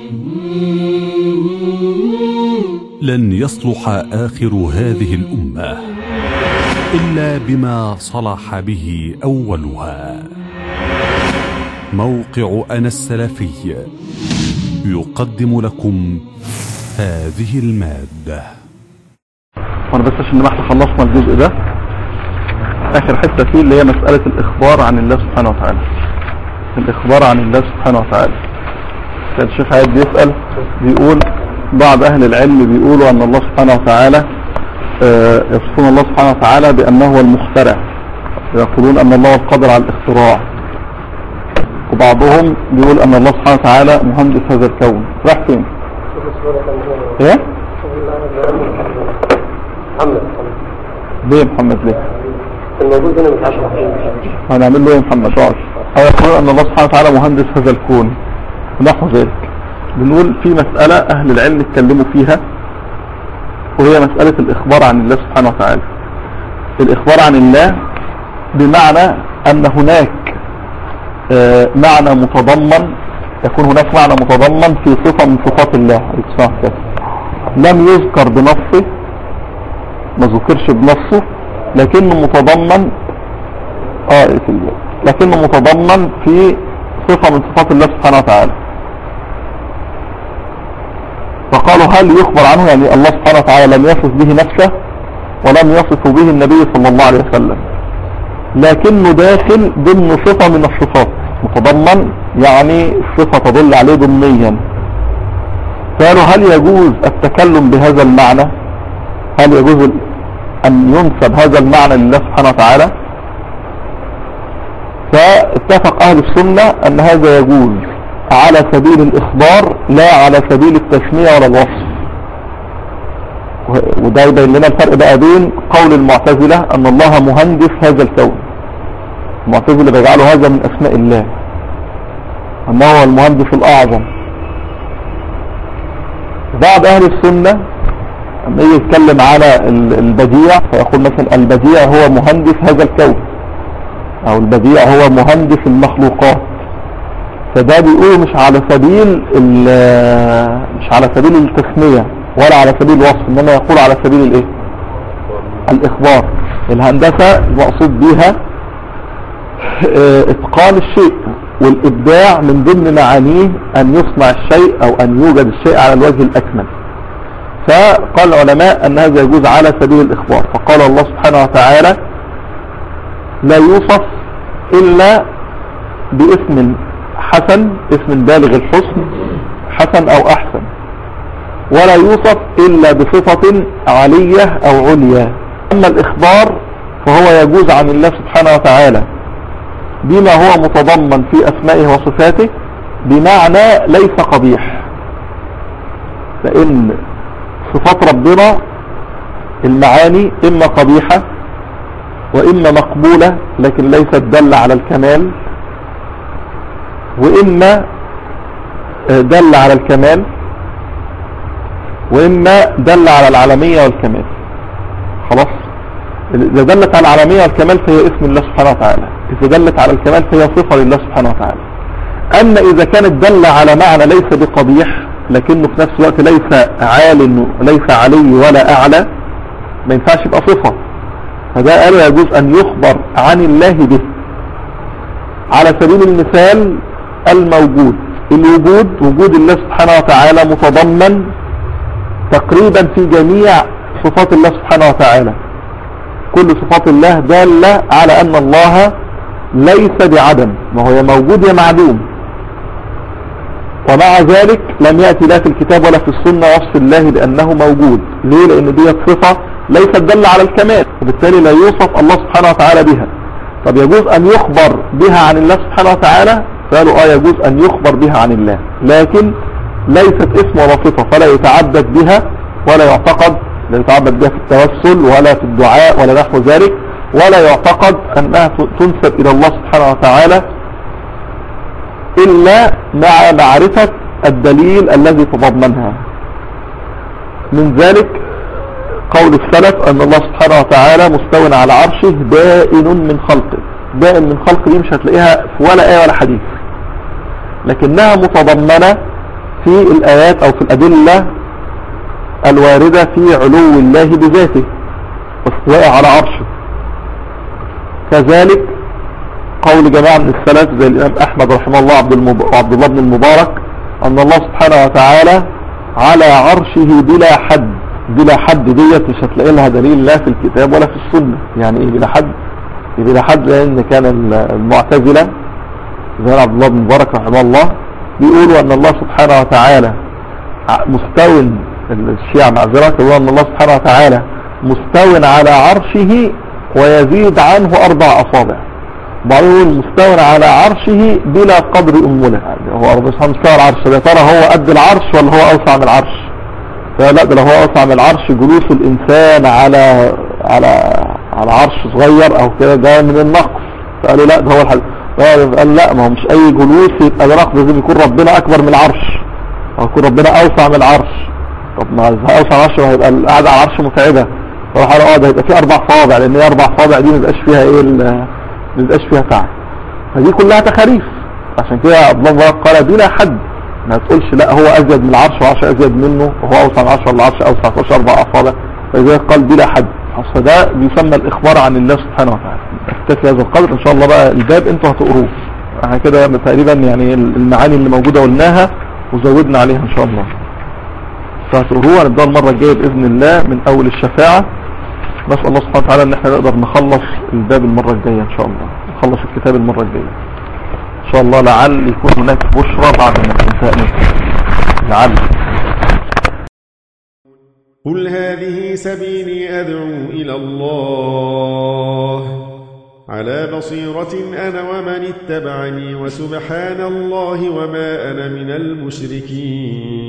لن يصلح آخر هذه الأمة إلا بما صلح به أولها موقع أنا السلفي يقدم لكم هذه المادة وانا بس عشان نبقى احنا خلصنا الجزء ده اخر حته فيه اللي هي مساله الاخبار عن الله سبحانه وتعالى الاخبار عن الله سبحانه وتعالى كان الشيخ عايد بيسال بيقول بعض اهل العلم بيقولوا ان الله سبحانه وتعالى آه، يصفون الله سبحانه وتعالى بانه هو المخترع ويقولون ان الله هو القادر على الاختراع وبعضهم بيقول ان الله سبحانه وتعالى مهندس هذا الكون راح فين ايه محمد ليه محمد ليه الموجود هنا مش عشرة هنعمل له ايه محمد اقعد هو يقول ان الله سبحانه وتعالى مهندس هذا الكون ونحو ذلك بنقول في مسألة اهل العلم اتكلموا فيها وهي مسألة الاخبار عن الله سبحانه وتعالى الاخبار عن الله بمعنى ان هناك آه، معنى متضمن يكون هناك معنى متضمن في صفة من صفات الله عليه الصلاة والسلام. لم يذكر بنصه ما ذكرش بنصه لكنه متضمن اه في ال- لكنه متضمن في صفة من صفات الله سبحانه وتعالى فقالوا هل يخبر عنه يعني الله سبحانه وتعالى لم يصف به نفسه ولم يصف به النبي صلى الله عليه وسلم لكنه داخل ضمن صفة من الصفات متضمن يعني صفة تدل عليه ضمنيا قالوا هل يجوز التكلم بهذا المعنى هل يجوز أن ينسب هذا المعنى لله سبحانه وتعالى فاتفق أهل السنة أن هذا يجوز على سبيل الإخبار لا على سبيل التسمية ولا الوصف وه- وده يبين لنا الفرق بقى بين قول المعتزلة أن الله مهندس هذا الكون المعتزلة بيجعلوا هذا من أسماء الله أنه هو المهندس الأعظم بعض أهل السنة لما يجي يتكلم على ال- البديع فيقول مثلا البديع هو مهندس هذا الكون او البديع هو مهندس المخلوقات فده بيقول مش على سبيل ال- مش على سبيل التسمية ولا على سبيل الوصف انما يقول على سبيل الايه الاخبار الهندسة المقصود بيها اه، اتقان الشيء والابداع من ضمن معانيه ان يصنع الشيء او ان يوجد الشيء على الوجه الاكمل فقال العلماء ان هذا يجوز على سبيل الاخبار فقال الله سبحانه وتعالى لا يوصف الا باسم حسن اسم بالغ الحسن حسن او احسن ولا يوصف الا بصفة علية او عليا اما الاخبار فهو يجوز عن الله سبحانه وتعالى بما هو متضمن في اسمائه وصفاته بمعنى ليس قبيح لان صفات ربنا المعاني اما قبيحة واما مقبولة لكن ليست دل على الكمال واما آه، دل على الكمال واما دل على العالمية والكمال خلاص اذا دلت على العالمية والكمال فهي اسم الله سبحانه وتعالى اذا دلت على الكمال فهي صفة لله سبحانه وتعالى اما اذا كانت دل على معنى ليس بقبيح لكنه في نفس الوقت ليس عال ليس علي ولا اعلى ما ينفعش يبقى صفة فده قالوا يجوز ان يخبر عن الله به على سبيل المثال الموجود الوجود وجود الله سبحانه وتعالى متضمن تقريبا في جميع صفات الله سبحانه وتعالى كل صفات الله دالة على ان الله ليس بعدم ما هو يا موجود يا معدوم ومع ذلك لم يأتي لا في الكتاب ولا في السنة وصف الله بأنه موجود ليه لأن دي صفة ليست دل على الكمال وبالتالي لا يوصف الله سبحانه وتعالى بها طب يجوز أن يخبر بها عن الله سبحانه وتعالى قالوا اه يجوز أن يخبر بها عن الله لكن ليست اسم ولا صفة فلا يتعبد بها ولا يعتقد لا يتعبد بها في التوسل ولا في الدعاء ولا نحو ذلك ولا يعتقد أنها تنسب إلى الله سبحانه وتعالى إلا مع معرفة الدليل الذي تضمنها من ذلك قول السلف أن الله سبحانه وتعالى مستو على عرشه بائن من خلقه بائن من خلقه دي مش هتلاقيها في ولا آية ولا حديث لكنها متضمنة في الآيات أو في الأدلة الواردة في علو الله بذاته واستواء على عرشه كذلك قول جماعة من السلف زي الإمام أحمد رحمه الله عبد, المب... عبد الله بن المبارك أن الله سبحانه وتعالى على عرشه بلا حد بلا حد ديت مش هتلاقي لها دليل لا في الكتاب ولا في السنة يعني ايه بلا حد بلا حد لأن كان المعتزلة زي عبد الله بن مبارك رحمه الله بيقولوا أن الله سبحانه وتعالى مستو الشيعة معذرة يقولوا أن الله سبحانه وتعالى مستو على عرشه ويزيد عنه أربع أصابع بعضهم يقول مستو على عرشه بلا قدر أمله يعني هو ربنا سبحانه مستوى العرش يا ترى هو قد العرش ولا هو أوسع من العرش لا ده لو هو أوسع من العرش جلوس الإنسان على على على عرش صغير أو كده ده من النقص فقالوا لا ده هو الحديث قال لا ما هو مش أي جلوس يبقى ده نقص لازم يكون ربنا أكبر من العرش أو يكون ربنا أوسع من العرش طب ما إذا اوسع من العرش هيبقى القعدة على العرش متعبة فراح قالوا اه ده هيبقى فيه أربع صوابع لأن هي أربع صوابع دي ما يبقاش فيها إيه ما يبقاش فيها تعب فدي كلها تخاريف عشان كده عبد الله مبارك قال بلا حد ما تقولش لا هو ازيد من العرش وعرش ازيد منه وهو اوسع من العرش ولا العرش اوسع تقولش اربع اصابع فلذلك قال بلا حد اصل ده بيسمى الاخبار عن الله سبحانه وتعالى اكتفي هذا القدر ان شاء الله بقى الباب انتوا هتقروه احنا كده تقريبا يعني المعاني اللي موجودة قلناها وزودنا عليها ان شاء الله فهتقروه هنبدأ المرة الجاية بإذن الله من أول الشفاعة نسأل الله سبحانه وتعالى ان احنا نقدر نخلص الباب المرة الجاية ان شاء الله نخلص الكتاب المرة الجاية ان شاء الله لعل يكون هناك بشرى بعد ما الانتهاء منه لعل قل هذه سبيلي أدعو إلى الله على بصيرة أنا ومن اتبعني وسبحان الله وما أنا من المشركين